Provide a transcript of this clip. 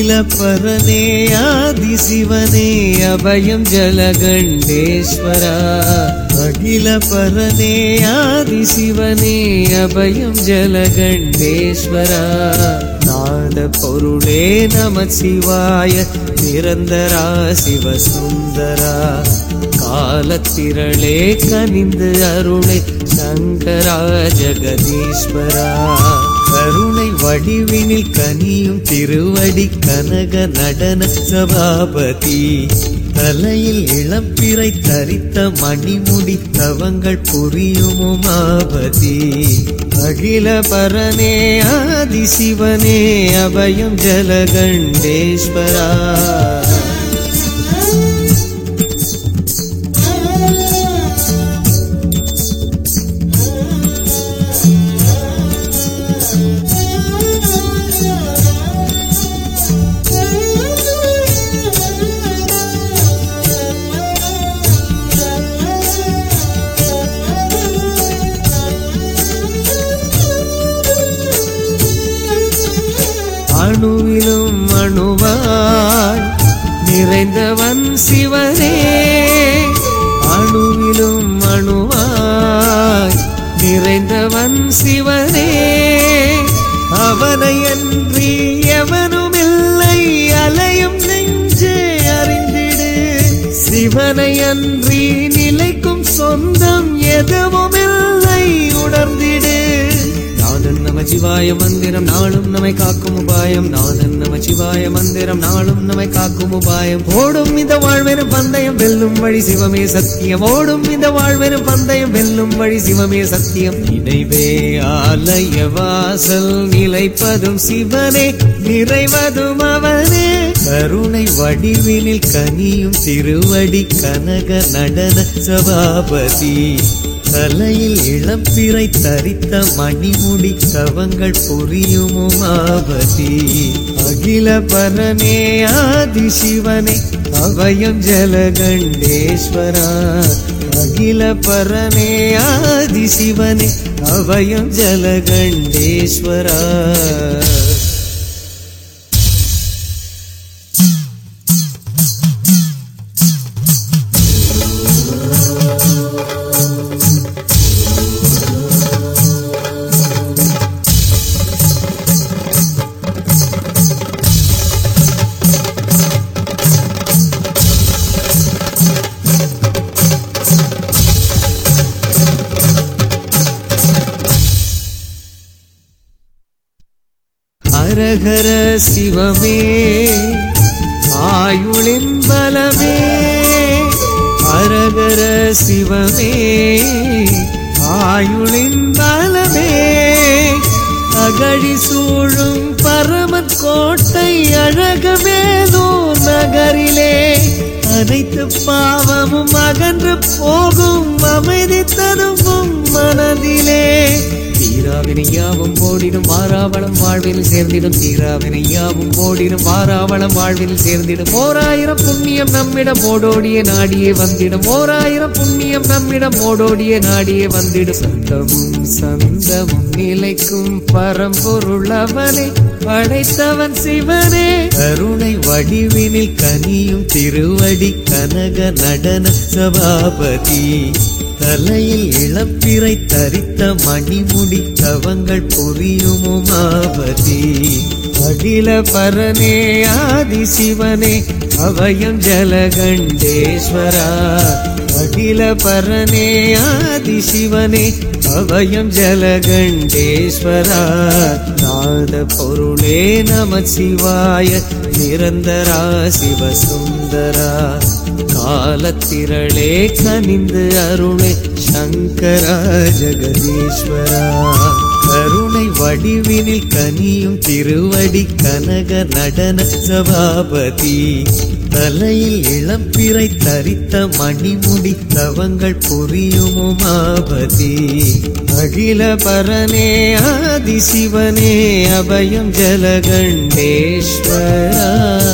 அகில பரனே ஆதி சிவனே அபயம் ஜலகண்டேஸ்வரா அகில பரனே ஆதி சிவனே அபயம் ஜலகண்டேஸ்வரா நாத பொருளே நம சிவாய நிரந்தரா சிவசுந்தரா காலத்திரளே கனிந்து அருளை சங்கரா ஜெகதீஸ்வரா கருணை வடிவினில் கனியும் திருவடி கனக நடன சபாபதி தலையில் இளம்பிறை தரித்த மணிமுடி தவங்கள் புரியும் உமாபதி அகில பரனே ஆதி சிவனே அபயம் ஜலகண்டேஸ்வரா அணுவிலும் அணுவாய் நிறைந்தவன் சிவனே அணுவிலும் அணுவாய் நிறைந்தவன் சிவனே அவனை அன்றி எவனுமில்லை அலையும் நெஞ்சே அறிந்திடு சிவனை அன்றி நிலைக்கும் சொந்தம் எதுவுமில்லை உணர்ந்திடு நாதன் நம சிவாய மந்திரம் நாளும் நம்மை காக்கும் உபாயம் நாதன் நம சிவாய மந்திரம் நாளும் நம்மை காக்கும் உபாயம் ஓடும் இந்த வாழ்வெனும் பந்தயம் வெல்லும் வழி சிவமே சத்தியம் ஓடும் இந்த வாழ்வெனும் பந்தயம் வெல்லும் வழி சிவமே சத்தியம் நினைவே ஆலய வாசல் நிலைப்பதும் சிவனே நிறைவதும் அவனே கருணை வடிவினில் கனியும் திருவடி கனக நடன சபாபதி தலையில் இளம்பிறை தரித்த மணிமுடி தவங்கள் புரியும் உமாபதி அகில பரனே ஆதி சிவனே அபயம் ஜலகண்டேஸ்வரா அகில பரனே ஆதி சிவனே அபயம் ஜலகண்டேஸ்வரா ஹரஹர சிவமே ஆயுளின் பலமே ஹரஹர சிவமே ஆயுளின் பலமே அகழி சூழும் பரமத் கோட்டை அழகவேலோ நகரிலே அனைத்து பாவமும் அகன்று போகும் அமைதி தருவும் மனதிலே தீராவினையாவும் ஓடிடும் வாராவளம் வாழ்வில் சேர்ந்திடும் தீராவினையாவும் ஓடிடும் வாராவளம் வாழ்வில் சேர்ந்திடும் ஓராயிரம் புண்ணியம் நம்மிடம் ஓடோடிய நாடியே வந்திடும் ஓராயிரம் புண்ணியம் நம்மிடம் ஓடோடிய நாடியே வந்திடும் சந்தமும் சந்தமும் நிலைக்கும் பரம்பொருள் அவனை படைத்தவன் சிவனே கருணை வடிவினில் கனியும் திருவடி கனக நடன சபாபதி தலையில் இளப்பிறை தரித்த மணிமுடி தவங்கள் புரியும் உமாபதி அகில பரனே ஆதி சிவனே அபயம் ஜலகண்டேஸ்வரா அகில பரனே ஆதி சிவனே அபயம் ஜலகண்டேஸ்வரா நாத பொருளே நம சிவாய நிரந்தரா சிவசுந்தரா காலத்திரளே கனிந்து அருளே சங்கரா ஜெகதீஸ்வரா கருணை வடிவினில் கனியும் திருவடி கனக நடன சபாபதி தலையில் இளம்பிறை தரித்த மணிமுடி தவங்கள் புரியும் உமாபதி அகில பரனே ஆதி சிவனே அபயம் ஜலகண்டேஸ்வரா